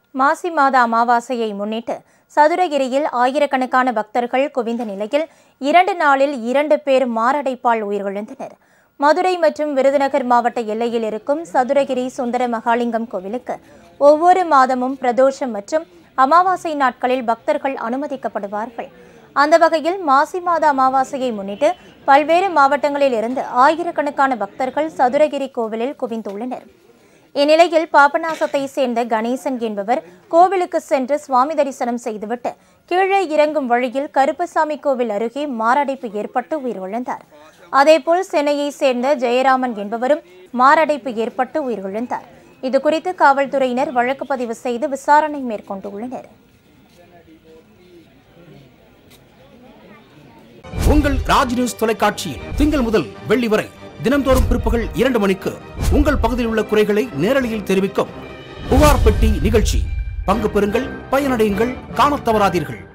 மாசி மாத அமாவாசையை முன்னிட்டு சதுரகிரியில் ஆயிரக்கணக்கான பக்தர்கள் குவிந்த நிலையில் இரண்டு நாளில் இரண்டு பேர் மாரடைப்பால் உயிரிழந்தனர் மதுரை மற்றும் விருதுநகர் மாவட்ட எல்லையில் இருக்கும் சதுரகிரி சுந்தர மகாலிங்கம் கோவிலுக்கு ஒவ்வொரு மாதமும் பிரதோஷம் மற்றும் அமாவாசை நாட்களில் பக்தர்கள் அனுமதிக்கப்படுவார்கள் அந்த வகையில் மாசி மாத அமாவாசையை முன்னிட்டு பல்வேறு மாவட்டங்களில் இருந்து ஆயிரக்கணக்கான பக்தர்கள் சதுரகிரி கோவிலில் குவிந்துள்ளனர் இந்நிலையில் பாபநாசத்தை சேர்ந்த கணேசன் என்பவர் கோவிலுக்கு சென்று சுவாமி தரிசனம் செய்துவிட்டு கீழே இறங்கும் வழியில் கருப்பசாமி கோவில் அருகே மாரடைப்பு ஏற்பட்டு உயிரிழந்தார் அதேபோல் சென்னையை சேர்ந்த ஜெயராமன் என்பவரும் மாரடைப்பு ஏற்பட்டு உயிரிழந்தார் இதுகுறித்து காவல்துறையினர் வழக்கு பதிவு செய்து விசாரணை மேற்கொண்டுள்ளனர் உங்கள் ராஜ் நியூஸ் தொலைக்காட்சியில் திங்கள் முதல் வெள்ளி வரை தினம்தோறும் பிற்பகல் இரண்டு மணிக்கு உங்கள் பகுதியில் உள்ள குறைகளை நேரலையில் தெரிவிக்கும் புகார் பெட்டி நிகழ்ச்சி பங்கு பெறுங்கள் பயனடையுங்கள் காணத் தவறாதீர்கள்